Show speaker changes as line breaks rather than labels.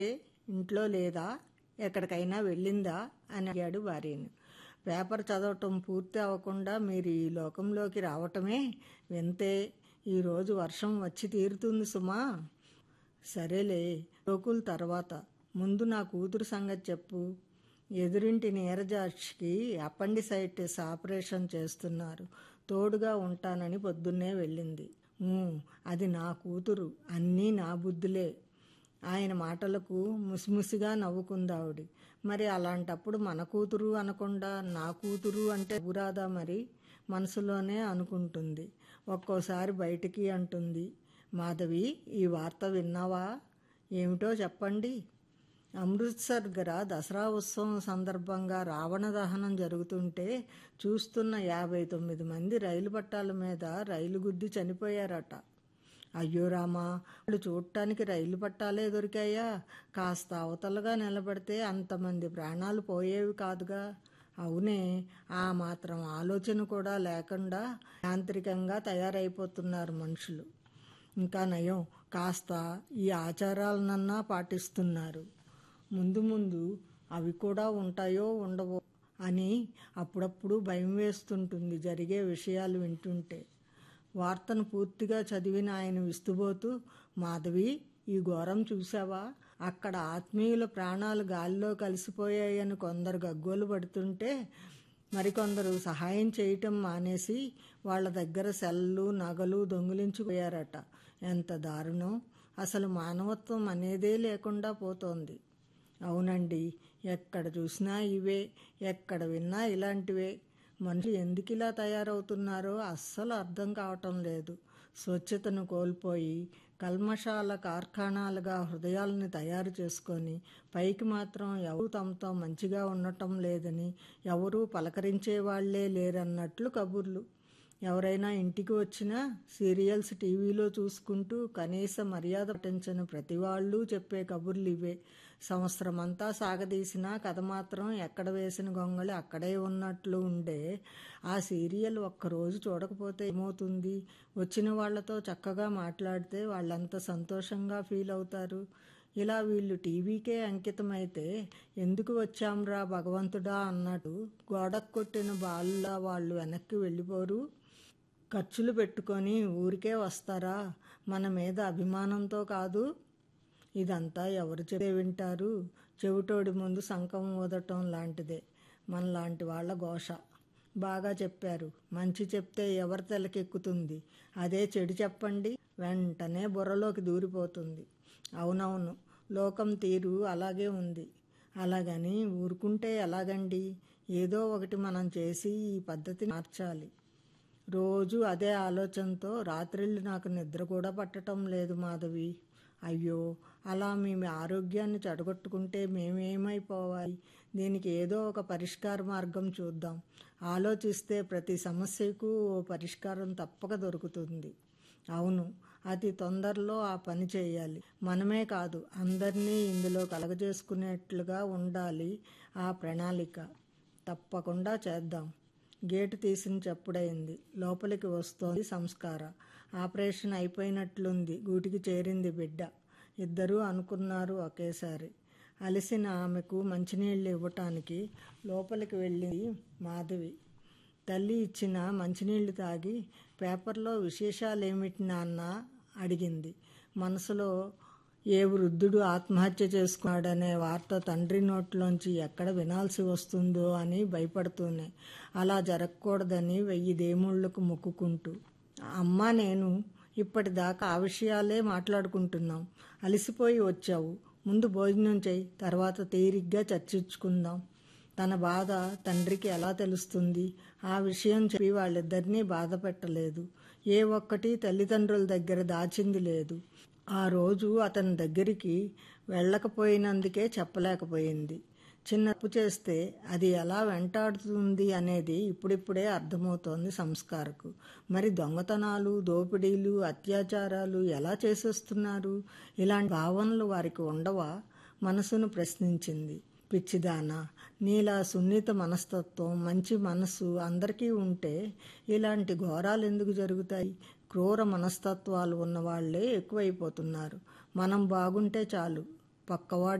ఇంట్లో లేదా ఎక్కడికైనా వెళ్ళిందా అని అడిగాడు భార్యను పేపర్ చదవటం పూర్తి అవ్వకుండా మీరు ఈ లోకంలోకి రావటమే వింతే ఈరోజు వర్షం వచ్చి తీరుతుంది సుమా సరేలే లోకుల తర్వాత ముందు నా కూతురు సంగతి చెప్పు ఎదురింటి నీరజాక్షికి అపెండిసైటిస్ ఆపరేషన్ చేస్తున్నారు తోడుగా ఉంటానని పొద్దున్నే వెళ్ళింది "ఊ, అది నా కూతురు అన్నీ నా బుద్ధులే ఆయన మాటలకు ముసిముసిగా నవ్వుకుందావిడి మరి అలాంటప్పుడు మన కూతురు అనకుండా నా కూతురు అంటే ఊరాదా మరి మనసులోనే అనుకుంటుంది ఒక్కోసారి బయటికి అంటుంది మాధవి ఈ వార్త విన్నావా ఏమిటో చెప్పండి అమృత్సర్ దగ్గర దసరా ఉత్సవం సందర్భంగా రావణ దహనం జరుగుతుంటే చూస్తున్న యాభై తొమ్మిది మంది రైలు పట్టాల మీద రైలు గుద్ది చనిపోయారట అయ్యో రామా వాళ్ళు చూడటానికి రైలు పట్టాలే దొరికాయా కాస్త అవతలగా నిలబడితే అంతమంది ప్రాణాలు పోయేవి కాదుగా అవునే ఆ మాత్రం ఆలోచన కూడా లేకుండా యాంత్రికంగా తయారైపోతున్నారు మనుషులు ఇంకా నయం కాస్త ఈ ఆచారాలనన్నా పాటిస్తున్నారు ముందు ముందు అవి కూడా ఉంటాయో ఉండవో అని అప్పుడప్పుడు భయం వేస్తుంటుంది జరిగే విషయాలు వింటుంటే వార్తను పూర్తిగా చదివిన ఆయన విస్తుపోతూ మాధవి ఈ ఘోరం చూసావా అక్కడ ఆత్మీయుల ప్రాణాలు గాలిలో కలిసిపోయాయని కొందరు గగ్గోలు పడుతుంటే మరికొందరు సహాయం చేయటం మానేసి వాళ్ళ దగ్గర సెల్లు నగలు దొంగిలించుకుపోయారట ఎంత దారుణం అసలు మానవత్వం అనేదే లేకుండా పోతోంది అవునండి ఎక్కడ చూసినా ఇవే ఎక్కడ విన్నా ఇలాంటివే మనుషులు ఎందుకు ఇలా తయారవుతున్నారో అస్సలు అర్థం కావటం లేదు స్వచ్ఛతను కోల్పోయి కల్మషాల కార్ఖానాలుగా హృదయాలను తయారు చేసుకొని పైకి మాత్రం ఎవరు తమతో మంచిగా ఉండటం లేదని ఎవరూ పలకరించే వాళ్లే లేరన్నట్లు కబుర్లు ఎవరైనా ఇంటికి వచ్చినా సీరియల్స్ టీవీలో చూసుకుంటూ కనీస మర్యాద పట్టించని ప్రతి వాళ్ళు చెప్పే కబుర్లు ఇవే సంవత్సరం అంతా సాగదీసినా కథ మాత్రం ఎక్కడ వేసిన గొంగళి అక్కడే ఉన్నట్లు ఉండే ఆ సీరియల్ ఒక్కరోజు చూడకపోతే ఏమవుతుంది వచ్చిన వాళ్లతో చక్కగా మాట్లాడితే వాళ్ళంత సంతోషంగా ఫీల్ అవుతారు ఇలా వీళ్ళు టీవీకే అంకితమైతే ఎందుకు వచ్చాంరా భగవంతుడా అన్నట్టు గోడకు కొట్టిన బాలులా వాళ్ళు వెనక్కి వెళ్ళిపోరు ఖర్చులు పెట్టుకొని ఊరికే వస్తారా మన మీద అభిమానంతో కాదు ఇదంతా ఎవరు చెప్తే వింటారు చెవిటోడి ముందు సంకం ఊదటం లాంటిదే మనలాంటి వాళ్ళ ఘోష బాగా చెప్పారు మంచి చెప్తే ఎవరి తెలకెక్కుతుంది అదే చెడు చెప్పండి వెంటనే బుర్రలోకి దూరిపోతుంది అవునవును లోకం తీరు అలాగే ఉంది అలాగని ఊరుకుంటే ఎలాగండి ఏదో ఒకటి మనం చేసి ఈ పద్ధతిని మార్చాలి రోజు అదే ఆలోచనతో రాత్రిళ్ళు నాకు నిద్ర కూడా పట్టడం లేదు మాధవి అయ్యో అలా మేము ఆరోగ్యాన్ని చెడగొట్టుకుంటే మేమేమైపోవాలి దీనికి ఏదో ఒక పరిష్కార మార్గం చూద్దాం ఆలోచిస్తే ప్రతి సమస్యకు ఓ పరిష్కారం తప్పక దొరుకుతుంది అవును అతి తొందరలో ఆ పని చేయాలి మనమే కాదు అందరినీ ఇందులో కలగజేసుకునేట్లుగా ఉండాలి ఆ ప్రణాళిక తప్పకుండా చేద్దాం గేటు తీసిన చెప్పుడైంది లోపలికి వస్తోంది సంస్కార ఆపరేషన్ అయిపోయినట్లుంది గూటికి చేరింది బిడ్డ ఇద్దరూ అనుకున్నారు ఒకేసారి అలసిన ఆమెకు మంచినీళ్ళు ఇవ్వటానికి లోపలికి వెళ్ళింది మాధవి తల్లి ఇచ్చిన మంచినీళ్లు తాగి పేపర్లో విశేషాలేమిటి నాన్న అడిగింది మనసులో ఏ వృద్ధుడు ఆత్మహత్య చేసుకున్నాడనే వార్త తండ్రి నోట్లోంచి ఎక్కడ వినాల్సి వస్తుందో అని భయపడుతూనే అలా జరగకూడదని వెయ్యి దేముళ్లకు మొక్కుకుంటూ అమ్మా నేను ఇప్పటిదాకా ఆ విషయాలే మాట్లాడుకుంటున్నాం అలసిపోయి వచ్చావు ముందు భోజనం చేయి తర్వాత తీరిగ్గా చర్చించుకుందాం తన బాధ తండ్రికి ఎలా తెలుస్తుంది ఆ విషయం చెప్పి వాళ్ళిద్దరినీ బాధ పెట్టలేదు ఏ ఒక్కటి తల్లిదండ్రుల దగ్గర దాచింది లేదు ఆ రోజు అతని దగ్గరికి వెళ్ళకపోయినందుకే చెప్పలేకపోయింది చిన్న తప్పు చేస్తే అది ఎలా వెంటాడుతుంది అనేది ఇప్పుడిప్పుడే అర్థమవుతోంది సంస్కారకు మరి దొంగతనాలు దోపిడీలు అత్యాచారాలు ఎలా చేసేస్తున్నారు ఇలాంటి భావనలు వారికి ఉండవా మనసును ప్రశ్నించింది పిచ్చిదానా నీలా సున్నిత మనస్తత్వం మంచి మనసు అందరికీ ఉంటే ఇలాంటి ఘోరాలు ఎందుకు జరుగుతాయి క్రూర మనస్తత్వాలు ఉన్నవాళ్లే ఎక్కువైపోతున్నారు మనం బాగుంటే చాలు పక్కవాడు